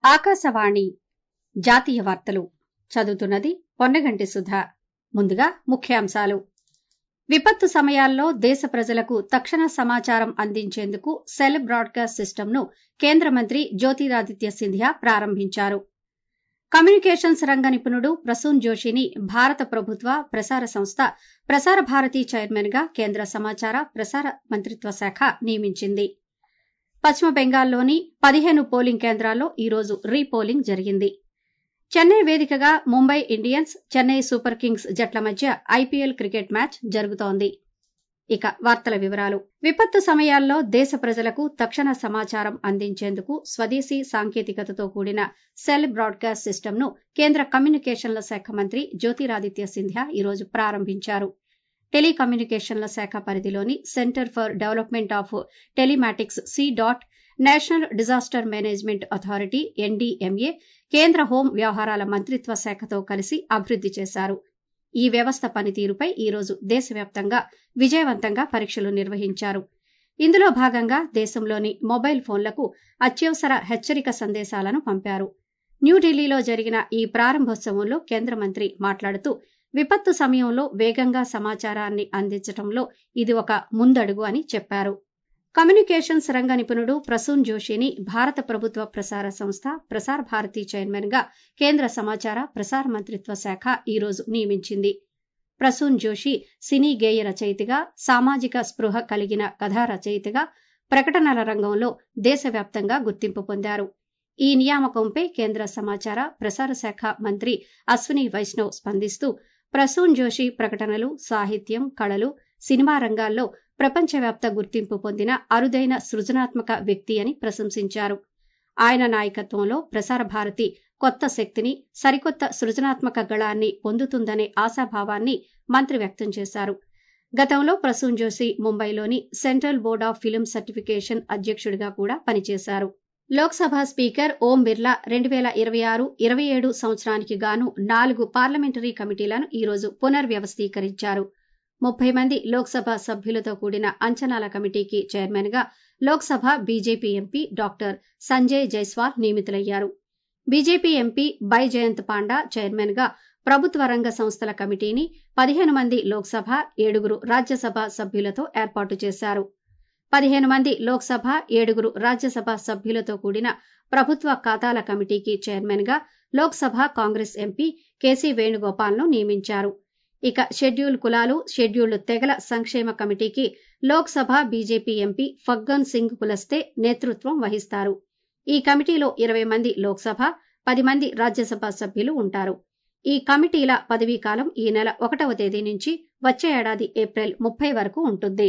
ఆకాశవాణి జాతీయ వార్తలు చదువుతున్నది పొన్నగంటి సుధ ముందుగా ముఖ్యాంశాలు విపత్తు సమయాల్లో దేశ ప్రజలకు తక్షణ సమాచారం అందించేందుకు సెల్ బ్రాడ్కాస్ట్ సిస్టమ్ను కేంద్ర మంత్రి జ్యోతిరాదిత్య సింధియా ప్రారంభించారు కమ్యూనికేషన్స్ రంగ నిపుణుడు ప్రసూన్ జోషిని భారత ప్రభుత్వ ప్రసార సంస్థ ప్రసార భారతి చైర్మన్గా కేంద్ర సమాచార ప్రసార మంత్రిత్వ శాఖ నియమించింది పశ్చిమ బెంగాల్లోని పదిహేను పోలింగ్ కేంద్రాల్లో ఈరోజు రీపోలింగ్ జరిగింది చెన్నై వేదికగా Mumbai Indians Chennai super Kings జట్ల మధ్య ఐపీఎల్ క్రికెట్ మ్యాచ్ జరుగుతోంది ఇక వార్తల వివరాలు విపత్తు సమయాల్లో దేశ ప్రజలకు తక్షణ సమాచారం అందించేందుకు స్వదేశీ సాంకేతికతతో కూడిన సెల్ బ్రాడ్కాస్ట్ సిస్టమ్ను కేంద్ర కమ్యూనికేషన్ల శాఖ మంత్రి జ్యోతిరాదిత్య సింధ్యా ఈరోజు ప్రారంభించారు టెలికమ్యూనికేషన్ల శాఖ పరిధిలోని centre for development of telematics C DOT national disaster management authority NDMA కేంద్ర హోం వ్యవహారాల మంత్రిత్వ శాఖతో కలిసి అభివృద్ది చేశారు ఈ వ్యవస్థ పనితీరుపై ఈరోజు దేశవ్యాప్తంగా విజయవంతంగా పరీక్షలు నిర్వహించారు ఇందులో భాగంగా దేశంలోని మొబైల్ ఫోన్లకు అత్యవసర హెచ్చరిక సందేశాలను పంపారు న్యూఢిల్లీలో జరిగిన ఈ ప్రారంభోత్సవంలో కేంద్ర మంత్రి మాట్లాడుతూ విపత్తు సమయంలో వేగంగా సమాచారాన్ని అందించడంలో ఇది ఒక ముందడుగు అని చెప్పారు కమ్యూనికేషన్స్ రంగ నిపుణుడు ప్రసూన్ జోషిని భారత ప్రభుత్వ ప్రసార సంస్థ ప్రసార భారతి చైర్మన్గా కేంద్ర సమాచార ప్రసార మంత్రిత్వ శాఖ ఈరోజు నియమించింది ప్రసూన్ జోషి సినీ గేయ రచయితగా సామాజిక స్పృహ కలిగిన కథా రచయితగా ప్రకటనల రంగంలో దేశవ్యాప్తంగా గుర్తింపు పొందారు ఈ నియామకంపై కేంద్ర సమాచార ప్రసార శాఖ మంత్రి అశ్విని వైష్ణవ్ స్పందిస్తూ ప్రసూన్ జోషి ప్రకటనలు సాహిత్యం కళలు సినిమా రంగాల్లో ప్రపంచవ్యాప్త గుర్తింపు పొందిన అరుదైన సృజనాత్మక వ్యక్తి అని ప్రశంసించారు ఆయన నాయకత్వంలో ప్రసార భారతి కొత్త శక్తిని సరికొత్త సృజనాత్మక గళాన్ని పొందుతుందనే ఆశాభావాన్ని మంత్రి వ్యక్తం చేశారు గతంలో ప్రసూన్ జోషి ముంబైలోని central board of film certification అధ్యక్షుడిగా కూడా పనిచేశారు లోక్సభ స్పీకర్ ఓం బిర్లా రెండు వేల ఇరవై ఆరు ఇరవై ఏడు సంవత్సరానికి గాను నాలుగు పార్లమెంటరీ కమిటీలను ఈరోజు పునర్వ్యవస్థీకరించారు ముప్పై మంది లోక్సభ సభ్యులతో కూడిన అంచనాల కమిటీకి చైర్మన్గా Lok Sabha BJP MP doctor Sanjay Jaiswal నియమితులయ్యారు బీజేపీ ఎంపీ బైజయంత్ పాండా చైర్మన్గా ప్రభుత్వ రంగ సంస్థల కమిటీని పదిహేను మంది లోక్సభ ఏడుగురు రాజ్యసభ సభ్యులతో ఏర్పాటు చేశారు పదిహేను మంది లోక్సభ ఏడుగురు రాజ్యసభ సభ్యులతో కూడిన ప్రభుత్వ ఖాతాల కమిటీకి చైర్మన్గా లోక్సభ కాంగ్రెస్ ఎంపీ కేసీ వేణుగోపాల్ను నియమించారు ఇక షెడ్యూల్ కులాలు షెడ్యూల్డ్ తెగల సంక్షేమ కమిటీకి లోక్సభ బీజేపీ ఎంపీ ఫగ్గన్ సింగ్ కులస్తే నేతృత్వం వహిస్తారు ఈ కమిటీలో ఇరవై మంది లోక్సభ పది మంది రాజ్యసభ సభ్యులు ఉంటారు ఈ కమిటీల పదవీకాలం ఈ నెల ఒకటవ తేదీ నుంచి వచ్చే ఏడాది ఏప్రిల్ ముప్పై వరకు ఉంటుంది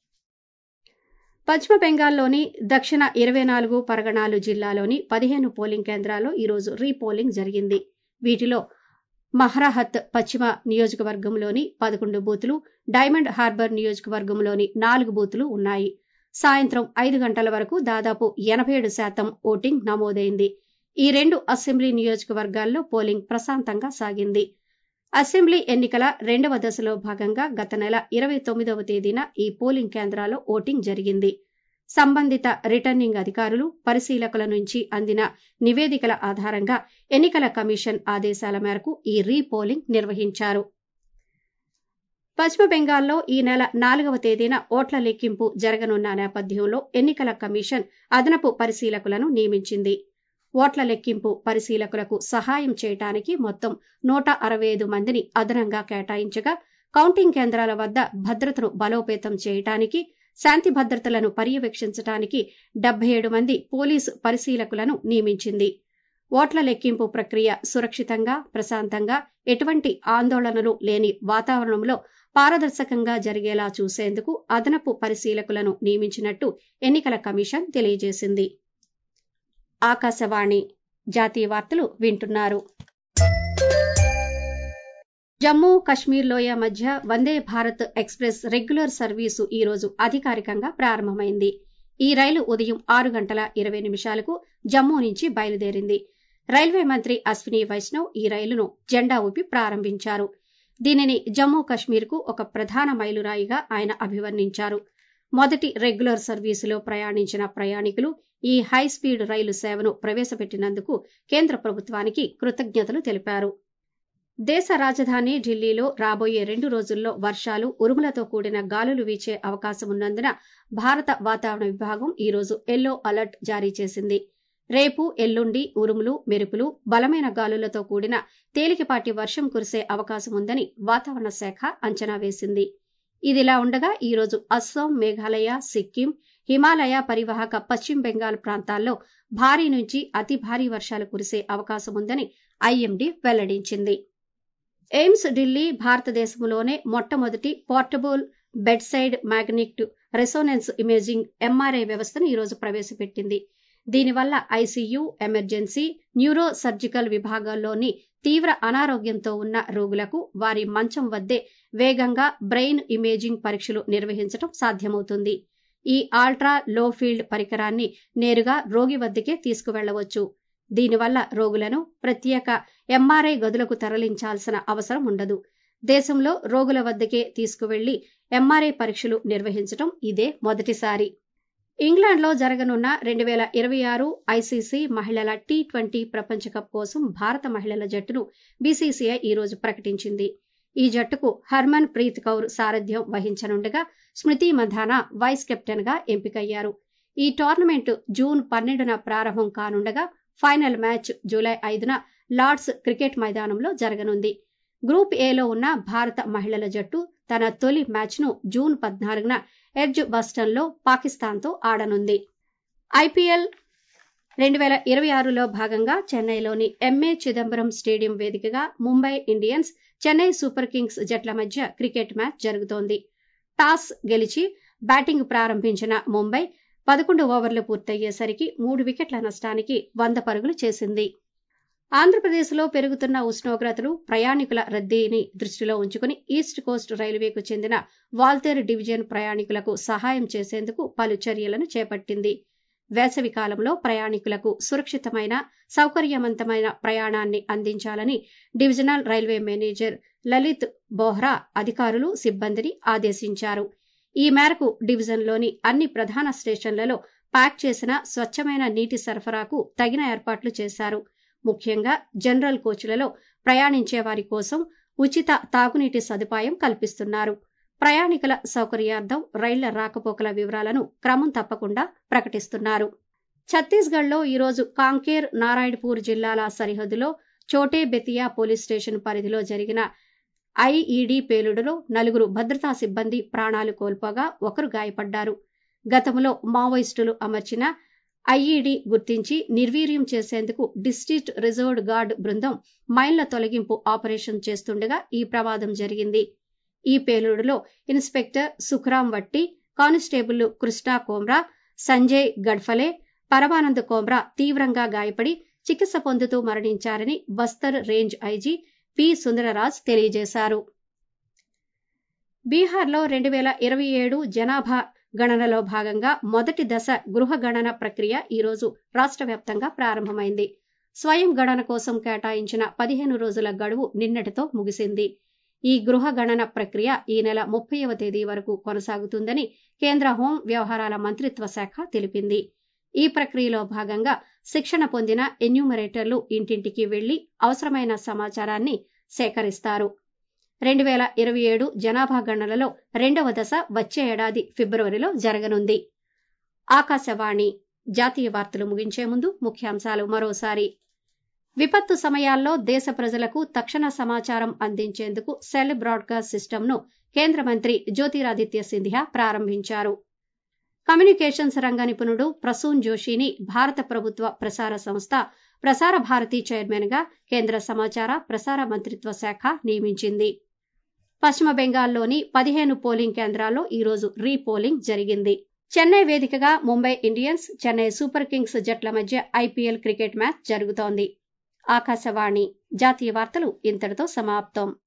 పశ్చిమ బెంగాల్లోని దక్షిణ ఇరవై నాలుగు పరగణాలు జిల్లాలోని పదిహేను పోలింగ్ కేంద్రాల్లో ఈరోజు రీపోలింగ్ జరిగింది వీటిలో మహ్రాహత్ పశ్చిమ నియోజకవర్గంలోని పదకొండు బూతులు డైమండ్ హార్బర్ నియోజకవర్గంలోని నాలుగు బూతులు ఉన్నాయి సాయంత్రం ఐదు గంటల వరకు దాదాపు ఎనభై ఏడు శాతం ఓటింగ్ నమోదైంది ఈ రెండు అసెంబ్లీ నియోజకవర్గాల్లో పోలింగ్ ప్రశాంతంగా సాగింది అసెంబ్లీ ఎన్నికల రెండవ దశలో భాగంగా గత నెల ఇరవై తొమ్మిదవ తేదీన ఈ పోలింగ్ కేంద్రాల్లో ఓటింగ్ జరిగింది సంబంధిత రిటర్నింగ్ అధికారులు పరిశీలకుల నుంచి అందిన నివేదికల ఆధారంగా ఎన్నికల కమిషన్ ఆదేశాల మేరకు ఈ రీపోలింగ్ నిర్వహించారు పశ్చిమ బెంగాల్లో ఈ నెల నాలుగవ తేదీన ఓట్ల లెక్కింపు జరగనున్న నేపథ్యంలో ఎన్నికల కమిషన్ అదనపు పరిశీలకులను నియమించింది ఓట్ల లెక్కింపు పరిశీలకులకు సహాయం చేయడానికి మొత్తం నూట అరవై ఐదు మందిని అదనంగా కేటాయించగా కౌంటింగ్ కేంద్రాల వద్ద భద్రతను బలోపేతం చేయడానికి శాంతి భద్రతలను పర్యవేక్షించడానికి డెబ్బై ఏడు మంది పోలీసు పరిశీలకులను నియమించింది ఓట్ల లెక్కింపు ప్రక్రియ సురక్షితంగా ప్రశాంతంగా ఎటువంటి ఆందోళనలు లేని వాతావరణంలో పారదర్శకంగా జరిగేలా చూసేందుకు అదనపు పరిశీలకులను నియమించినట్టు ఎన్నికల కమిషన్ తెలియజేసింది ఆకాశవాణి జాతీయ వార్తలు వింటున్నారు జమ్మూ కశ్మీర్ లోయ మధ్య Vande Bharat express regular service ఈ రోజు అధికారికంగా ప్రారంభమైంది ఈ రైలు ఉదయం ఆరు గంటల ఇరవై నిమిషాలకు జమ్మూ నుంచి బయలుదేరింది రైల్వే మంత్రి అశ్విని వైష్ణవ్ ఈ రైలును జెండా ఊపి ప్రారంభించారు దీనిని జమ్మూ కశ్మీర్కు ఒక ప్రధాన మైలురాయిగా ఆయన అభివర్ణించారు మొదటి రెగ్యులర్ సర్వీసులో ప్రయాణించిన ప్రయాణికులు ఈ హై స్పీడ్ రైలు సేవను ప్రవేశపెట్టినందుకు కేంద్ర ప్రభుత్వానికి కృతజ్ఞతలు తెలిపారు దేశ రాజధాని ఢిల్లీలో రాబోయే రెండు రోజుల్లో వర్షాలు ఉరుములతో కూడిన గాలులు వీచే అవకాశం ఉన్నందున భారత వాతావరణ విభాగం ఈరోజు ఎల్లో అలర్ట్ జారీ చేసింది రేపు ఎల్లుండి ఉరుములు మెరుపులు బలమైన గాలులతో కూడిన తేలికపాటి వర్షం కురిసే అవకాశం ఉందని వాతావరణ శాఖ అంచనా వేసింది ఇదిలా ఉండగా ఈరోజు అస్సాం మేఘాలయ సిక్కిం హిమాలయ పరివాహక పశ్చిమ బెంగాల్ ప్రాంతాల్లో భారీ నుంచి అతి భారీ వర్షాలు కురిసే అవకాశం ఉందని ఐఎండీ వెల్లడించింది ఎయిమ్స్ ఢిల్లీ భారతదేశంలోనే మొట్టమొదటి portable bed side magnet resonance imaging MRI వ్యవస్థను ఈరోజు ప్రవేశపెట్టింది దీనివల్ల ఐసీయూ ఎమర్జెన్సీ న్యూరో సర్జికల్ విభాగాల్లోని తీవ్ర అనారోగ్యంతో ఉన్న రోగులకు వారి మంచం వద్దే వేగంగా బ్రెయిన్ ఇమేజింగ్ పరీక్షలు నిర్వహించడం సాధ్యమవుతుంది ఈ ఆల్ట్రా లో ఫీల్డ్ పరికరాన్ని నేరుగా రోగి వద్దకే తీసుకువెళ్లవచ్చు దీనివల్ల రోగులను ప్రత్యేక ఎంఆర్ఐ గదులకు తరలించాల్సిన అవసరం ఉండదు దేశంలో రోగుల వద్దకే తీసుకువెళ్లి ఎంఆర్ఐ పరీక్షలు నిర్వహించడం ఇదే మొదటిసారి ఇంగ్లాండ్లో జరగనున్న రెండు వేల ఇరవై ఆరు ఐసీసీ మహిళల టీ ట్వంటీ ప్రపంచ కప్ కోసం భారత మహిళల జట్టును బీసీసీఐ ఈరోజు ప్రకటించింది ఈ జట్టుకు హర్మన్ ప్రీత్ కౌర్ సారథ్యం వహించనుండగా స్మృతి మంధానా వైస్ కెప్టెన్ గా ఎంపికయ్యారు ఈ టోర్నమెంట్ జూన్ పన్నెండున ప్రారంభం కానుండగా ఫైనల్ మ్యాచ్ జూలై ఐదున లార్డ్స్ క్రికెట్ మైదానంలో జరగనుంది గ్రూప్ ఏలో ఉన్న భారత మహిళల జట్టు తన తొలి మ్యాచ్ను జూన్ పద్నాలుగున ఎడ్జ్ బస్టన్లో పాకిస్తాన్తో ఆడనుంది ఐపీఎల్ రెండు వేల ఇరవై ఆరులో భాగంగా చెన్నైలోని ఎంఏ చిదంబరం స్టేడియం వేదికగా Mumbai Indians Chennai super Kings జట్ల మధ్య క్రికెట్ మ్యాచ్ జరుగుతోంది టాస్ గెలిచి బ్యాటింగ్ ప్రారంభించిన ముంబై పదకొండు ఓవర్లు పూర్తయ్యేసరికి మూడు వికెట్ల నష్టానికి వంద పరుగులు చేసింది ఆంధ్రప్రదేశ్లో పెరుగుతున్న ఉష్ణోగ్రతలు ప్రయాణికుల రద్దీని దృష్టిలో ఉంచుకుని ఈస్ట్ కోస్ట్ రైల్వేకు చెందిన వాల్తేరు డివిజన్ ప్రయాణికులకు సహాయం చేసేందుకు పలు చర్యలను చేపట్టింది వేసవి కాలంలో ప్రయాణికులకు సురక్షితమైన సౌకర్యవంతమైన ప్రయాణాన్ని అందించాలని divisional railway manager Lalit Bohra అధికారులు సిబ్బందిని ఆదేశించారు ఈ మేరకు డివిజన్లోని అన్ని ప్రధాన స్టేషన్లలో ప్యాక్ చేసిన స్వచ్ఛమైన నీటి సరఫరాకు తగిన ఏర్పాట్లు చేశారు ముఖ్యంగా జనరల్ కోచ్లలో ప్రయాణించే వారి కోసం ఉచిత తాగునీటి సదుపాయం కల్పిస్తున్నారు ప్రయాణికుల సౌకర్యార్థం రైళ్ల రాకపోకల వివరాలను క్రమం తప్పకుండా ప్రకటిస్తున్నారు ఛత్తీస్గఢ్లో ఈరోజు కాంకేర్ నారాయణపూర్ జిల్లాల సరిహద్దులో చోటే బెతియా పోలీస్ స్టేషన్ పరిధిలో జరిగిన ఐఈడీ పేలుడులో నలుగురు భద్రతా సిబ్బంది ప్రాణాలు కోల్పోగా ఒకరు గాయపడ్డారు గతంలో మావోయిస్టులు అమర్చిన ఐఈడీ గుర్తించి నిర్వీర్యం చేసేందుకు డిస్ట్రిక్ట్ రిజర్వ్డ్ గార్డ్ బృందం మైళ్ల తొలగింపు ఆపరేషన్ చేస్తుండగా ఈ ప్రమాదం జరిగింది ఈ పేలుడులో ఇన్స్పెక్టర్ సుఖరాం వట్టి కానిస్టేబుల్ కృష్ణా కోమ్రా సంజయ్ గడ్ఫలే పరమానంద్ కోమ్రా తీవ్రంగా గాయపడి చికిత్స పొందుతూ మరణించారని Bastar range IG P Sundarraj తెలియజేశారు బీహార్లో రెండు వేల ఇరవై ఏడు జనాభా గణనలో భాగంగా మొదటి దశ గృహ గణన ప్రక్రియ ఈరోజు రాష్ట్ర వ్యాప్తంగా ప్రారంభమైంది స్వయం గణన కోసం కేటాయించిన పదిహేను రోజుల గడువు నిన్నటితో ముగిసింది ఈ గృహ గణన ప్రక్రియ ఈ నెల ముప్పైవ తేదీ వరకు కొనసాగుతుందని కేంద్ర హోం వ్యవహారాల మంత్రిత్వ శాఖ తెలిపింది ఈ ప్రక్రియలో భాగంగా శిక్షణ పొందిన ఎన్యూమరేటర్లు ఇంటింటికి వెళ్లి అవసరమైన సమాచారాన్ని సేకరిస్తారు రెండు వేల ఇరవై ఏడు జనాభా గణనలో రెండవ దశ వచ్చే ఏడాది ఫిబ్రవరిలో జరగనుంది ఆకాశవాణి జాతీయ వార్తలు ముగించే ముందు ముఖ్యాంశాలు మరోసారి విపత్తు సమయాల్లో దేశ ప్రజలకు తక్షణ సమాచారం అందించేందుకు సెల్ బ్రాడ్కాస్ట్ సిస్టమ్ను కేంద్ర మంత్రి జ్యోతిరాదిత్య సింధియా ప్రారంభించారు కమ్యూనికేషన్స్ రంగ నిపుణుడు ప్రసూన్ జోషిని భారత ప్రభుత్వ ప్రసార సంస్థ ప్రసార భారతి చైర్మన్గా కేంద్ర సమాచార ప్రసార మంత్రిత్వ శాఖ నియమించింది పశ్చిమ బెంగాల్లోని పదిహేను పోలింగ్ కేంద్రాల్లో ఈరోజు రీపోలింగ్ జరిగింది చెన్నై వేదికగా Mumbai Indians Chennai super Kings జట్ల మధ్య ఐపీఎల్ క్రికెట్ మ్యాచ్ జరుగుతోంది ఆకాశవాణి జాతీయ వార్తలు ఇంతటితో సమాప్తం